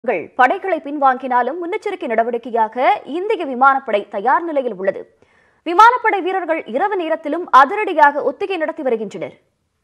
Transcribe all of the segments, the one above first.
கள் படைகளை பின்வாங்கினாலும் முன்னெச்சரிக்கை நடவடிக்கையாக இந்திய விமானப்படை தயார் நிலையில் உள்ளது விமானப்படை வீரர்கள் இரவு நேரத்திலும் அதிரடியாக ஒத்திகை நடத்தி வருகின்றனர்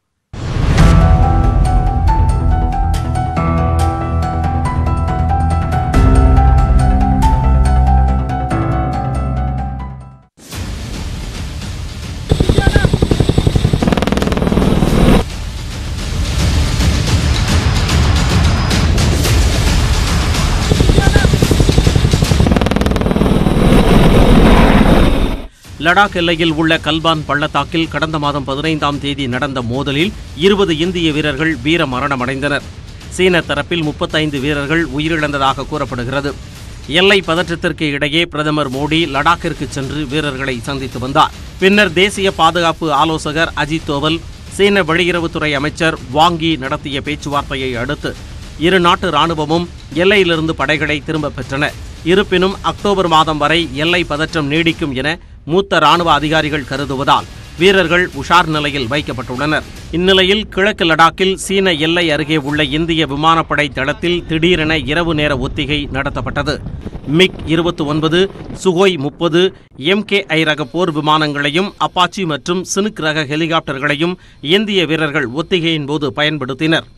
லடாக் எல்லையில் உள்ள கல்பான் பள்ளத்தாக்கில் கடந்த மாதம் பதினைந்தாம் தேதி நடந்த மோதலில் இருபது இந்திய வீரர்கள் வீர மரணமடைந்தனர் சீன தரப்பில் முப்பத்தைந்து வீரர்கள் உயிரிழந்ததாக கூறப்படுகிறது எல்லை பதற்றத்திற்கு இடையே பிரதமர் மோடி லடாக்கிற்கு சென்று வீரர்களை சந்தித்து வந்தார் பின்னர் தேசிய பாதுகாப்பு ஆலோசகர் அஜித் தோவல் சீன வெளியுறவுத்துறை அமைச்சர் வாங்கி நடத்திய பேச்சுவார்த்தையை அடுத்து இரு நாட்டு ராணுவமும் எல்லையிலிருந்து படைகளை திரும்பப் பெற்றன இருப்பினும் அக்டோபர் மாதம் வரை எல்லை பதற்றம் நீடிக்கும் என மூத்த ராணுவ அதிகாரிகள் கருதுவதால் வீரர்கள் உஷார் நிலையில் வைக்கப்பட்டுள்ளனர் இந்நிலையில் கிழக்கு லடாக்கில் சீன எல்லை அருகே உள்ள இந்திய விமானப்படை தளத்தில் திடீரென இரவு நேர ஒத்திகை நடத்தப்பட்டது மிக் இருபத்தி ஒன்பது சுகோய் முப்பது எம்கேஐ ரக போர் விமானங்களையும் அப்பாச்சி மற்றும் சினுக் ரக ஹெலிகாப்டர்களையும் இந்திய வீரர்கள் ஒத்திகையின் போது பயன்படுத்தினர்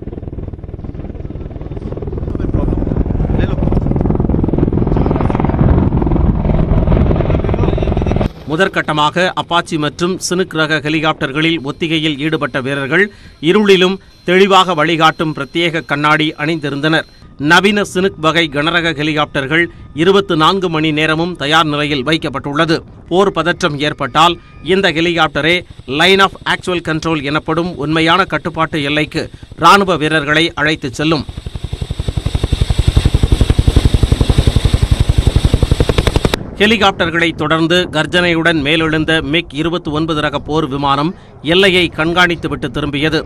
முதற்கட்டமாக அப்பாச்சி மற்றும் சினுக் ரக ஹெலிகாப்டர்களில் ஒத்திகையில் ஈடுபட்ட வீரர்கள் இருளிலும் தெளிவாக வழிகாட்டும் பிரத்யேக கண்ணாடி அணிந்திருந்தனர் நவீன சினுக் வகை கனரக ஹெலிகாப்டர்கள் இருபத்து நான்கு மணி நேரமும் தயார் நிலையில் வைக்கப்பட்டுள்ளது போர் பதற்றம் ஏற்பட்டால் இந்த ஹெலிகாப்டரே லைன் ஆஃப் ஆக்சுவல் கண்ட்ரோல் எனப்படும் உண்மையான கட்டுப்பாட்டு எல்லைக்கு ராணுவ வீரர்களை அழைத்துச் செல்லும் ஹெலிகாப்டர்களை தொடர்ந்து கர்ஜனையுடன் மேலெழுந்த மிக் இருபத்தி ஒன்பது ரக போர் விமானம் எல்லையை கண்காணித்துவிட்டு திரும்பியது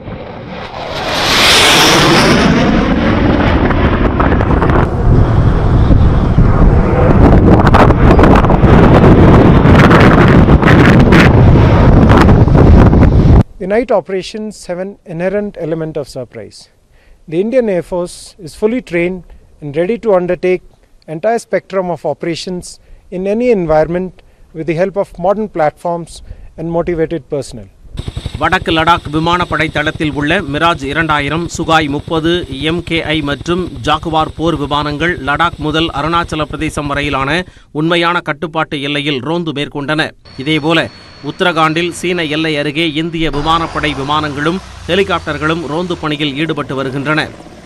The night operations have an inherent element of surprise. The Indian Air Force is fully trained and ready to undertake entire spectrum of operations in any environment with the help of modern platforms and motivated personnel. வடக்கு லடாக் விமானப்படை தளத்தில் உள்ள Mirage இரண்டாயிரம் Sukhoi முப்பது MKI மற்றும் Jaguar போர் விமானங்கள் லடாக் முதல் அருணாச்சல பிரதேசம் வரையிலான உண்மையான கட்டுப்பாட்டு எல்லையில் ரோந்து மேற்கொண்டன இதேபோல உத்தரகாண்டில் சீன எல்லை அருகே இந்திய விமானப்படை விமானங்களும் ஹெலிகாப்டர்களும் ரோந்து பணியில் ஈடுபட்டு வருகின்றன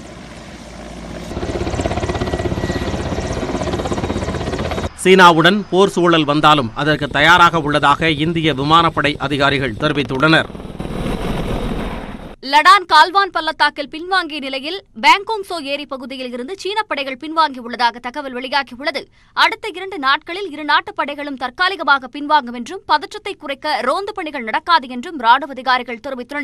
சீனாவுடன் போர் சூழல் வந்தாலும் அதற்கு தயாராக உள்ளதாக இந்திய விமானப்படை அதிகாரிகள் தெரிவித்துள்ளனர் லடான் கால்வான் பள்ளத்தாக்கில் பின்வாங்கிய நிலையில் பேங்காங் சோ ஏரி பகுதியில் இருந்து சீன படைகள் பின்வாங்கியுள்ளதாக தகவல் வெளியாகியுள்ளது அடுத்த இரண்டு நாட்களில் இரு நாட்டு படைகளும் தற்காலிகமாக பின்வாங்கும் என்றும் பதற்றத்தை குறைக்க ரோந்து பணிகள் நடக்காது என்றும் ராணுவ அதிகாரிகள் தெரிவித்துள்ளனர்